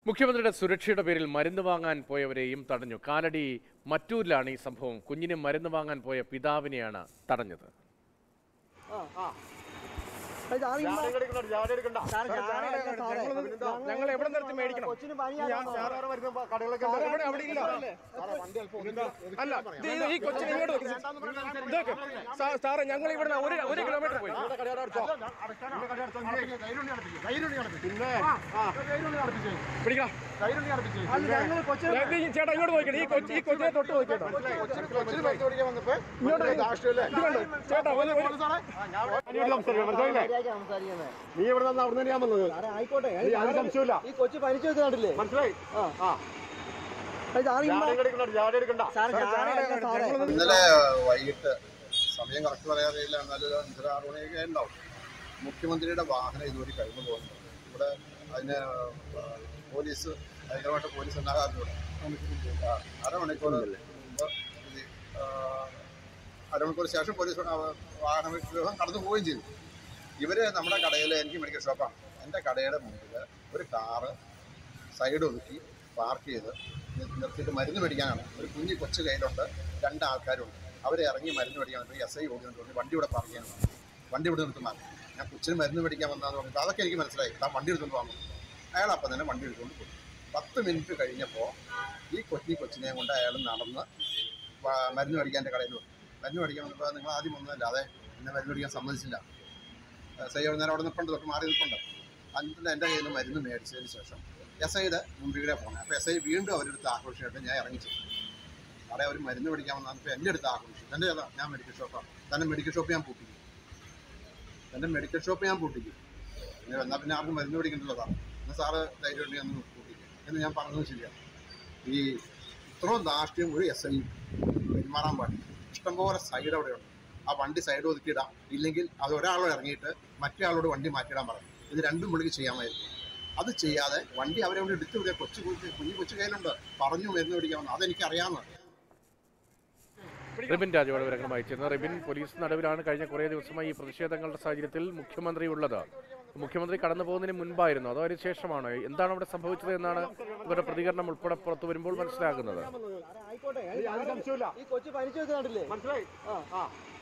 മുഖ്യമന്ത്രിയുടെ സുരക്ഷയുടെ പേരിൽ മരുന്ന് വാങ്ങാൻ പോയവരെയും തടഞ്ഞു കാലടി മറ്റൂരിലാണ് ഈ സംഭവം കുഞ്ഞിന് മരുന്ന് വാങ്ങാൻ പോയ പിതാവിനെയാണ് തടഞ്ഞത് ഞങ്ങൾ എവിടെ നിർത്തി മേടിക്കണം കൊച്ചിന് പനിയാണ് ഇവിടെ അവിടെ ഇല്ല അല്ല ഇത് ഇത് ഈ കൊച്ചിനെ ഇങ്ങോട്ട് വെക്ക്. ഇതൊക്കെ സാ- സാറേ ഞങ്ങൾ ഇവിടെ ഒരു ഒരു കിലോമീറ്റർ പോയി പിടിക്കണം ഞങ്ങൾ കൊച്ചിന് ഇത് ഈ ചേട്ടാ ഇങ്ങോട്ട് നോക്കിയിട്ട് ഈ കൊച്ചി ഈ കൊച്ചിനെ തൊട്ട് നോക്കിട്ടോ ഇങ്ങോട്ട് ഇത് കണ്ടോ ചേട്ടാ ഒരു- ഒരു- മര്യാദയ്ക്ക് സംസാരിക്കുന്നത് നീ ഇവിടെ നിന്ന് അവിടെ ഞാൻ വന്നത് സാറേ ആയിക്കോട്ടെ നീ അതിന് സംശയമില്ല ഈ കൊച്ചു പനിച്ചു വെക്കുന്നുണ്ടല്ലേ മനസ്സിലായി സാറ് ഇമ്മ- ജാടി എടുക്കണ്ട ജാടി എടുക്കണ്ട സാർ ഞാനല്ല സാറേ ഇന്നലെ വൈകിട്ട് സമയം കറക്റ്റ് പറയാറില്ല എന്നാലും ഒരു അഞ്ചര ആറ് മണിയൊക്കെ ഉണ്ടാവും മുഖ്യമന്ത്രിയുടെ വാഹനം ഇതുവരെ കഴിഞ്ഞു പോകുന്നുണ്ട് ഇവിടെ അതിന് പോലീസ് ഭയങ്കരമായിട്ട് പോലീസ് ഉണ്ടാകാറുണ്ട് ഇവിടെ ആ, അരമണിക്കൂർ മുമ്പ് ഇത്, ആ, അരമണിക്കൂർ ശേഷം പോലീസ് വാഹന വിഗ്രഹം കടന്നു പോവുകയും ചെയ്തു ഇവര് നമ്മുടെ കടയിൽ എനിക്ക് മെഡിക്കൽ ഷോപ്പാണ് എൻ്റെ കടയുടെ മുമ്പിൽ ഒരു കാറ് സൈഡ് ഒതുക്കി പാർക്ക് ചെയ്ത് നിർത്തിയിട്ട് മരുന്ന് മേടിക്കാനാണ് ഒരു കുഞ്ഞി കൊച്ചു കയ്യിലുണ്ട് രണ്ട് ആൾക്കാരുണ്ട് അവരെ ഇറങ്ങി മരുന്ന് മേടിക്കാൻ ഇപ്പോൾ എസ് ഐ ഓടിക്കൊണ്ട് പറഞ്ഞു വണ്ടി ഇവിടെ പാർക്ക് ചെയ്യാനാണ് വണ്ടി ഇവിടെ നിർത്തി മാറി ഞാൻ കൊച്ചിന് മരുന്ന് മേടിക്കാൻ വന്നാന്ന് പറഞ്ഞിട്ട് അതൊക്കെ എനിക്ക് മനസ്സിലായി താൻ വണ്ടി എടുത്തുകൊണ്ട് വാങ്ങും അയാൾ അപ്പം തന്നെ വണ്ടി എടുത്തുകൊണ്ട് പോയി പത്ത് മിനിറ്റ് കഴിഞ്ഞപ്പോൾ ഈ കൊച്ചി കൊച്ചിനെ കൊണ്ട് അയാൾ നടന്ന് വ- മരുന്ന് മേടിക്കാൻ എൻ്റെ കടയിൽ വന്നു മരുന്ന് മേടിക്കാൻ വന്നപ്പോൾ നിങ്ങൾ ആദ്യം ഒന്നുമല്ല അതെ എന്നെ മരുന്ന് മേടിക്കാൻ സമ്മതിച്ചില്ല എസ് ഐ നേരം അവിടെ നിൽപ്പുണ്ട് തൊട്ട് മാറി നിൽപ്പുണ്ട് എന്നിട്ട് എൻ്റെ കയ്യിൽ നിന്ന് മരുന്ന് മേടിച്ചതിന് ശേഷം എസ് ഐയുടെ മുമ്പിലൂടെ പോകണം അപ്പോൾ എസ് ഐ വീണ്ടും അവരെടുത്ത് ആഘോഷിച്ചിട്ട് ഞാൻ ഇറങ്ങിച്ചു അവിടെ അവർ മരുന്ന് മേടിക്കാൻ വന്നപ്പോൾ എൻ്റെ അടുത്ത് ആഘോഷിച്ചു എൻ്റെ ഏതാ ഞാൻ മെഡിക്കൽ ഷോപ്പാണ് തന്നെ മെഡിക്കൽ ഷോപ്പ് ഞാൻ പൂട്ടിക്കും എൻ്റെ മെഡിക്കൽ ഷോപ്പ് ഞാൻ പൂട്ടിക്കും പിന്നെ എന്നാൽ പിന്നെ ആർക്കും മരുന്ന് മേടിക്കണ്ടല്ലോ സാർ എന്നാൽ സാറ് ധൈര്യം ഉണ്ടെങ്കിൽ ഒന്ന് പൂട്ടിക്കും എന്ന് ഞാൻ പറഞ്ഞത് ശരിയാണ് ഈ ഇത്രയും ധാർഷ്ട്യം ഒരു എസ് ഐ പെരുമാറാൻ പാടില്ല ഇഷ്ടംപോലെ സൈഡ് അവിടെയുണ്ട് ആ വണ്ടി സൈഡ് ഒതുക്കിയിടാം ഇല്ലെങ്കിൽ അത് ഒരാളോട് ഇറങ്ങിയിട്ട് മറ്റേ ആളോട് വണ്ടി മാറ്റിയിടാൻ പറയും ഇത് രണ്ടും പുള്ളിക്ക് ചെയ്യാമായിരുന്നു അത് ചെയ്യാതെ വണ്ടി അവരെ അവിടെ എടുത്തു വിടുക കൊച്ചു കൊച്ചു കുഞ്ഞു കൊച്ചു കയ്യിലുണ്ട് പറഞ്ഞു മരുന്ന് പിടിക്കാമെന്ന് അതെനിക്ക് അറിയാവുന്നത് റിബിൻ രാജുവാണ് വിവരങ്ങൾ അയച്ചിരുന്നത് റിബിൻ പോലീസ് നടുവിലാണ് കഴിഞ്ഞ കുറേ ദിവസമായി ഈ പ്രതിഷേധങ്ങളുടെ സാഹചര്യത്തിൽ മുഖ്യമന്ത്രി ഉള്ളത് മുഖ്യമന്ത്രി കടന്നു പോകുന്നതിന് മുൻപായിരുന്നു അതോ അതിന് ശേഷമാണോ എന്താണ് അവിടെ സംഭവിച്ചത് എന്നാണ് ഇവരുടെ പ്രതികരണം ഉൾപ്പെടെ പുറത്തു വരുമ്പോൾ മനസ്സിലാകുന്നത് സാറേ ആയിക്കോട്ടെ നീ അതിന് സംശയമില്ല ഈ കൊച്ചു പനിച്ചു വെക്കുന്നുണ്ടല്ലേ മനസ്സിലായി ആ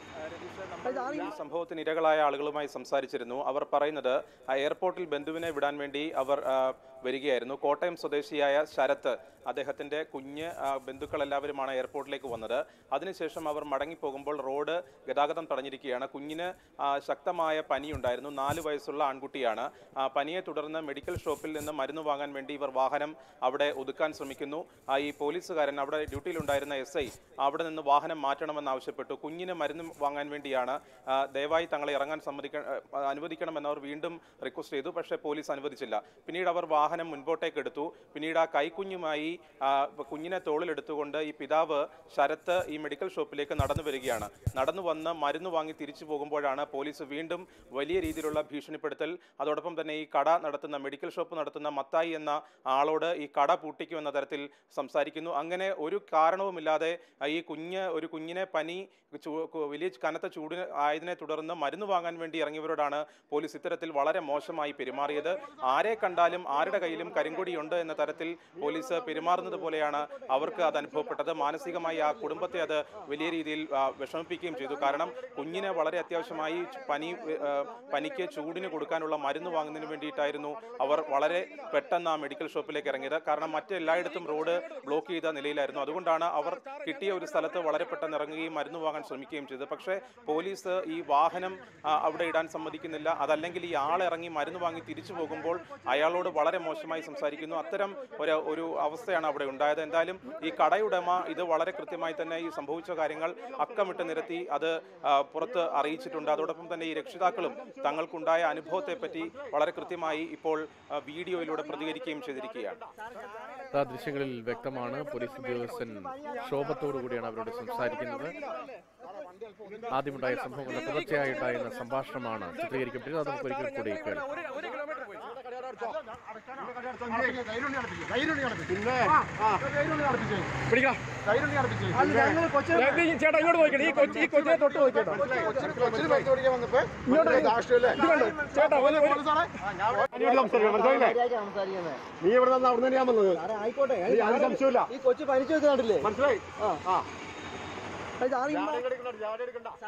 ഈ സംഭവത്തിന് ഇരകളായ ആളുകളുമായി സംസാരിച്ചിരുന്നു അവർ പറയുന്നത് ആ എയർപോർട്ടിൽ ബന്ധുവിനെ വിടാൻ വേണ്ടി അവർ ആ, വരികയായിരുന്നു കോട്ടയം സ്വദേശിയായ ശരത്ത് അദ്ദേഹത്തിന്റെ കുഞ്ഞ് ആ, ബന്ധുക്കൾ എല്ലാവരുമാണ് എയർപോർട്ടിലേക്ക് വന്നത് അതിനുശേഷം അവർ മടങ്ങിപ്പോകുമ്പോൾ റോഡ് ഗതാഗതം തടഞ്ഞിരിക്കുകയാണ് കുഞ്ഞിന് ആ, ശക്തമായ പനിയുണ്ടായിരുന്നു നാല് വയസ്സുള്ള ആൺകുട്ടിയാണ് ആ, പനിയെ തുടർന്ന് മെഡിക്കൽ ഷോപ്പിൽ നിന്ന് മരുന്ന് വാങ്ങാൻ വേണ്ടി ഇവർ വാഹനം അവിടെ ഒതുക്കാൻ ശ്രമിക്കുന്നു ആ, ഈ പോലീസുകാരൻ അവിടെ ഡ്യൂട്ടിയിലുണ്ടായിരുന്ന എസ് ഐ അവിടെ നിന്ന് വാഹനം മാറ്റണമെന്ന് ആവശ്യപ്പെട്ടു കുഞ്ഞിന് മരുന്ന് വാങ്ങാൻ വേണ്ടിയാണ് ആ, ദയവായി തങ്ങളെ ഇറങ്ങാൻ സമ്മതിക്ക ആ, അനുവദിക്കണമെന്ന് അവർ വീണ്ടും റിക്വസ്റ്റ് ചെയ്തു പക്ഷേ പോലീസ് അനുവദിച്ചില്ല പിന്നീട് അവർ വാഹനം മുൻപോട്ടേക്ക് എടുത്തു പിന്നീട് ആ കൈക്കുഞ്ഞുമായി ആ, കുഞ്ഞിനെ തോളിലെടുത്തുകൊണ്ട് ഈ പിതാവ് ശരത്ത് ഈ മെഡിക്കൽ ഷോപ്പിലേക്ക് നടന്നു വരികയാണ് നടന്നു വന്ന് മരുന്ന് വാങ്ങി തിരിച്ചു പോകുമ്പോഴാണ് പോലീസ് വീണ്ടും വലിയ രീതിയിലുള്ള ഭീഷണിപ്പെടുത്തൽ അതോടൊപ്പം തന്നെ ഈ കട നടത്തുന്ന മെഡിക്കൽ ഷോപ്പ് നടത്തുന്ന മത്തായി എന്ന ആളോട് ഈ കട പൂട്ടിക്കുമെന്ന തരത്തിൽ സംസാരിക്കുന്നു അങ്ങനെ ഒരു കാരണവുമില്ലാതെ ആ, ഈ കുഞ്ഞ് ഒരു കുഞ്ഞിനെ പനി ചൂ- കു- വലിയ കനത്ത ചൂടിന് ആയതിനെ തുടർന്ന് മരുന്ന് വാങ്ങാൻ വേണ്ടി ഇറങ്ങിയവരോടാണ് പോലീസ് ഇത്തരത്തിൽ വളരെ മോശമായി പെരുമാറിയത് ആരെ കണ്ടാലും ആരുടെ കയ്യിലും കരിങ്കൊടിയുണ്ട് എന്ന തരത്തിൽ പോലീസ് പെരുമാറുന്നത് പോലെയാണ് അവർക്ക് അത് അനുഭവപ്പെട്ടത് മാനസികമായി ആ കുടുംബത്തെ അത് വലിയ രീതിയിൽ ആ, വിഷമിപ്പിക്കുകയും ചെയ്തു കാരണം കുഞ്ഞിന് വളരെ അത്യാവശ്യമായി ചു- പനി ആ, പനിക്ക് ചൂടിന് കൊടുക്കാനുള്ള മരുന്ന് വാങ്ങുന്നതിന് വേണ്ടിയിട്ടായിരുന്നു അവർ വളരെ പെട്ടെന്ന് ആ മെഡിക്കൽ ഷോപ്പിലേക്ക് ഇറങ്ങിയത് കാരണം മറ്റെല്ലായിടത്തും റോഡ് ബ്ലോക്ക് ചെയ്ത നിലയിലായിരുന്നു അതുകൊണ്ടാണ് അവർ കിട്ടിയ ഒരു സ്ഥലത്ത് വളരെ പെട്ടെന്ന് ഇറങ്ങുകയും മരുന്ന് വാങ്ങാൻ ശ്രമിക്കുകയും ചെയ്തത് പക്ഷേ പോലീസ് ഈ വാഹനം ആ, അവിടെ ഇടാൻ സമ്മതിക്കുന്നില്ല അതല്ലെങ്കിൽ ഈ ആളിറങ്ങി മരുന്ന് വാങ്ങി തിരിച്ചു പോകുമ്പോൾ അയാളോട് വളരെ മോശമായി സംസാരിക്കുന്നു അത്തരം ഒരു ഒരു അവസ്ഥയാണ് അവിടെ ഉണ്ടായത് എന്തായാലും ഈ കടയുടമ ഇത് വളരെ കൃത്യമായി തന്നെ ഈ സംഭവിച്ച കാര്യങ്ങൾ അക്കമിട്ട് നിരത്തി അത് ആ, പുറത്ത് അറിയിച്ചിട്ടുണ്ട് അതോടൊപ്പം തന്നെ ഈ രക്ഷിതാക്കളും തങ്ങൾക്കുണ്ടായ അനുഭവത്തെ പറ്റി വളരെ കൃത്യമായി ഇപ്പോൾ ആ, വീഡിയോയിലൂടെ പ്രതികരിക്കുകയും ചെയ്തിരിക്കുകയാണ് ആ ദൃശ്യങ്ങളിൽ വ്യക്തമാണ് പോലീസ് ഉദ്യോഗസ്ഥൻ ക്ഷോഭത്തോടു കൂടിയാണ് അവരോട് സംസാരിക്കുന്നത് ആദ്യമുണ്ടായ സംഭവങ്ങളുടെ തുടർച്ചയായുണ്ടായിരുന്ന സംഭാഷണമാണ് ചിത്രീകരിക്കപ്പെട്ടത് അത് നമുക്ക് ഒരിക്കൽ കൂടി കേൾക്കാം ഒരു ഒരു കിലോമീറ്റർ പോയി പിന്നെ പിടിക്കാം ഞങ്ങൾ കൊച്ചിനെ ഞങ്ങൾക്ക് ഈ ചേട്ടാ ഇങ്ങോട്ട് നോക്കിയിട്ട് ഈ കൊച്ചി ഈ കൊച്ചിനെ തൊട്ട് നോക്കിട്ടോ കൊച്ചിന് പൈസ പിടിക്കാൻ വന്നപ്പോ രാഷ്ട്രീയല്ലേ ഇത് കണ്ടോ ചേട്ടാ ഒരു ഒരു- സംസാരിക്കാം മനസ്സിലായില്ലേ മര്യാദയ്ക്ക് സംസാരിക്കുന്നത് നീ ഇവിടെ നിന്ന് അവിടെ ഞാൻ വന്നത് സാറേ ആയിക്കോട്ടെ നീ അതിന് സംശയമില്ല ഈ കൊച്ചു പനിച്ചു വെച്ച് കണ്ടില്ലേ മനസ്സിലായി ആ ആ അത് സാറ് ഈ ജാട എടുക്കണ്ട ജാട എടുക്കണ്ട